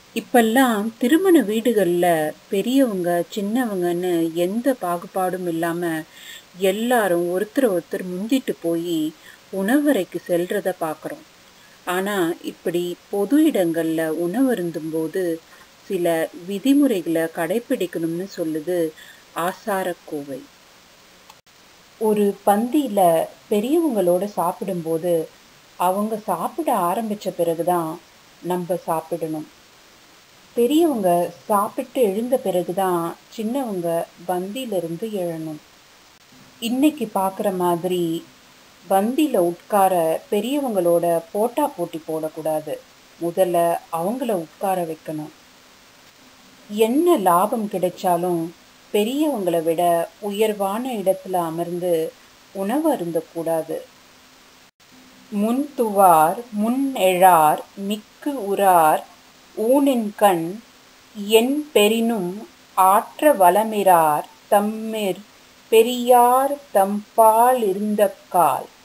இப்பெல்லாம் திருமண வீடுகளில் பெரியவங்க சின்னவங்கன்னு எந்த பாகுபாடும் இல்லாமல் எல்லாரும் ஒருத்தர் ஒருத்தர் முந்திட்டு போய் உணவறைக்கு செல்றத பார்க்குறோம் ஆனால் இப்படி பொது இடங்களில் உணவருந்தும்போது சில விதிமுறைகளை கடைப்பிடிக்கணும்னு சொல்லுது ஆசாரக்கோவை ஒரு பந்தியில் பெரியவங்களோட சாப்பிடும்போது அவங்க சாப்பிட ஆரம்பித்த பிறகுதான் நம்ம சாப்பிடணும் பெரியவங்க சாப்பிட்டு எழுந்த பிறகுதான் சின்னவங்க பந்தியிலிருந்து எழணும் இன்னைக்கு பார்க்குற மாதிரி பந்தியில் உட்கார பெரியவங்களோட போட்டா போட்டி போடக்கூடாது முதல்ல அவங்கள உட்கார வைக்கணும் என்ன லாபம் கிடைச்சாலும் பெரியவங்களை விட உயர்வான இடத்துல அமர்ந்து உணவு அருந்தக்கூடாது முன் துவார் முன் எழார் மிக்கு உறார் ஊனின் கண் என் பெரினும் ஆற்ற வளமிரார் தம்மிற் பெரியார் தம்பால் இருந்த கால்